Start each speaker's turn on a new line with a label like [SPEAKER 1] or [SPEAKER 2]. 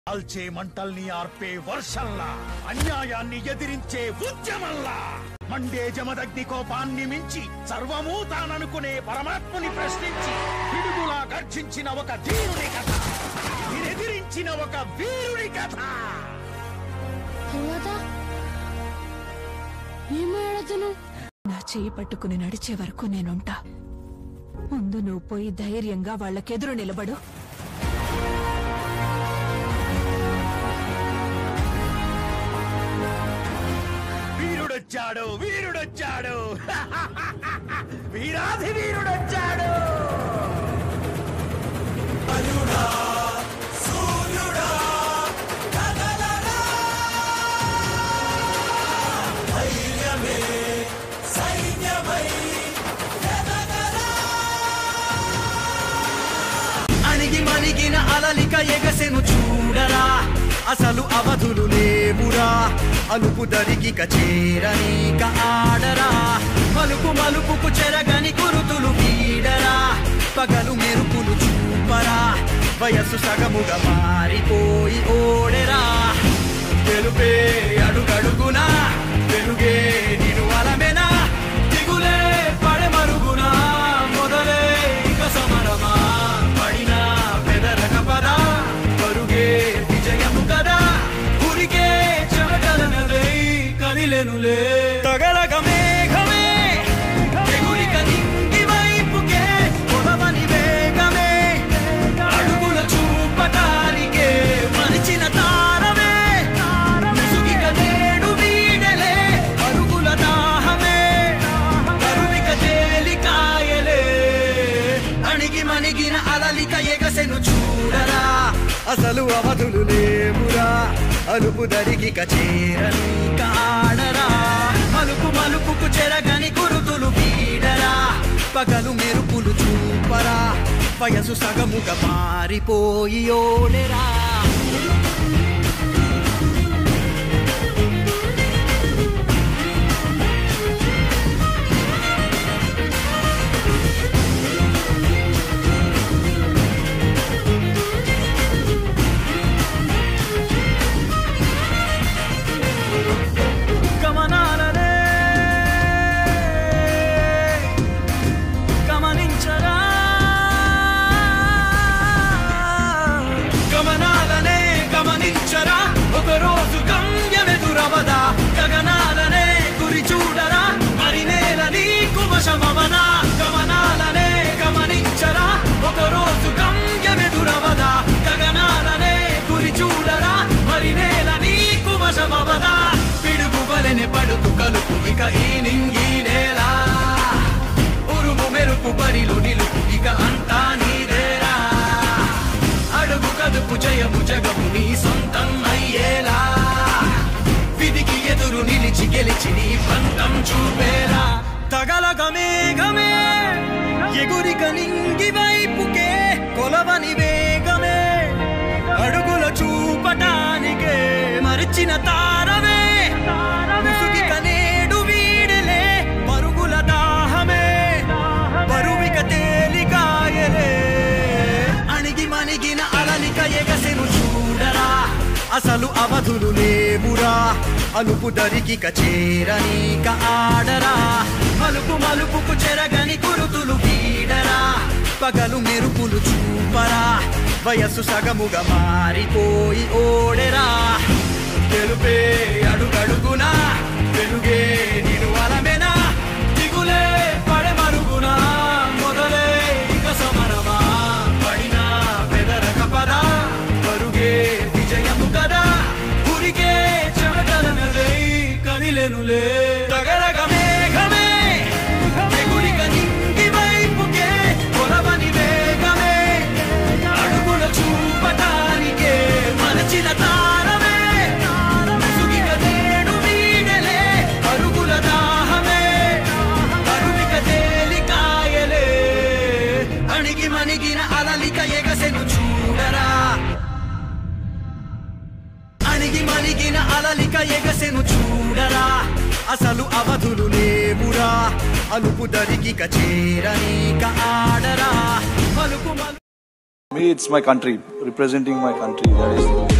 [SPEAKER 1] కాల్చే మంటల్ని ఆర్పే వర్షంలా అన్యాయాన్ని ఎదిరించే ఉద్యమంలా మండే జమదగ్ని కోపాన్ని మించి సర్వమూ తాననుకునే పరమాత్ముని ప్రశ్నించి పిడుగులా గర్జించిన ఒక ధీరుని కథ ఎదిరించిన ఒక వీరుని కథ
[SPEAKER 2] తర్వాత ఏమాడతను
[SPEAKER 3] నా చేయి పట్టుకుని నడిచే వరకు నేనుంటా ముందు నువ్వు పోయి ధైర్యంగా వాళ్ళకెదురు నిలబడు
[SPEAKER 1] వీరుడొచ్చాడు వీరుడొచ్చాడు వీరాధి వీరుడొచ్చాడు
[SPEAKER 4] అణిగి మణిగిన అలలిక ఎగసెను చూడరా అసలు అవధులు లేవురా అలుపు దరిగిక చేరనీక ఆడరా మలుపు మలుపుకు చెరగని గురుతులు వీడరా పగలు మెరుపులు చూపరా వయస్సు సగముగా మారిపోయి ఓడెరా తెలుపే అడుగడుగునా వెలుగే నిను అలమెనా దిగులే పడమరుగునా మొదలే ఇక సమరమా పడినా పెదరక పద పరుగే విజయము కదా ఉరికే చెమటలనలే కదిలెనులే తగలగ మేఘమే ఎగురిక నింగి వైపుకే కొలవని వేగమే అడుగుల చూపటానికే మరిచిన తారమే ముసుగిక నేడు వీడలే అరుగుల దాహమే కరువిక తేలికాయలే అణిగి మణిగిన అలలిక ఎగసెను చూడరా అసలు అవధులు లేవురా అలుపు దరిగిక చేరని కాడరా మలుపు మలుపుకు చెరగని గురుతులు వీడరా పగలు మెరుపులు చూపరా వయసు సగముగా మారిపోయి ఓడెరా గమనాలనే గమనించరా గమనాలనే గమనించరా ఒక రోజు గమ్యమెదురవదా గగనాలనే గురి చూడరా మరి నేల నీకు వశమవనా గమనాలనే గమనించరా ఒక రోజు గమ్యమెదురవదా గగనాలనే గురి చూడరా మరి నేల నీకు వశమవదా పిడుగు వలెనే పడుతు కలుపు ఇక ఈ నింగి నేల ఉరుము మెరుపు బరిలు నిలుపు ఇక అంతా నీదేరా అడుగు కదుపు జయము జగము నీ సొంతం అయ్యేలా విధికి ఎదురు నిలిచి గెలిచి నీ పంతం చూపేలా తగలగ మేఘమే ఎగురిక నింగి వైపుకే కొలవని వేగమే అడుగుల చూపటానికే మరిచిన తారమే ముసుగిక నేడు వీడలే పరుగుల దాహమే బరువిక తేలికాయలే అణిగి మణిగిన అలలిక ఎగసెను చూడరా అసలు అవధులు లేవురా అలుపు దరిగిక చేరనీక ఆడరా మలుపు మలుపుకు చెరగని గురుతులు వీడరా పగలు మెరుపులు చూపరా వయస్సు సగముగా మారిపోయి ఓడెరా తెలుపే అడుగడుగునా వెలుగే నిను అలమెనా దిగులే పడమరుగునా మొదలే ఇక సమరమా పడినా పెదరక పద పరుగే విజయము కదా ఉరికే చెమటలనలే కదిలెనులే తగలగ మేఘమే ఎగురిక నింగి వైపుకే కొలవని వేగమే అడుగుల చూపటానికే మరచిన తారమే ముసుగిక నేడు వీడలే అరుగుల దాహమే కరువిక తేలికాయలే అణిగి మణిగిన అలలిక ఎగసెను చూడరా అణిగి మణిగిన అలలిక ఎగసెను చూడరా అసలు అవధులు లేవురా అలుపు దరిగిక చేరనీక ఆడరా మలుపు మలు
[SPEAKER 5] Me, it's my country, representing my country. That is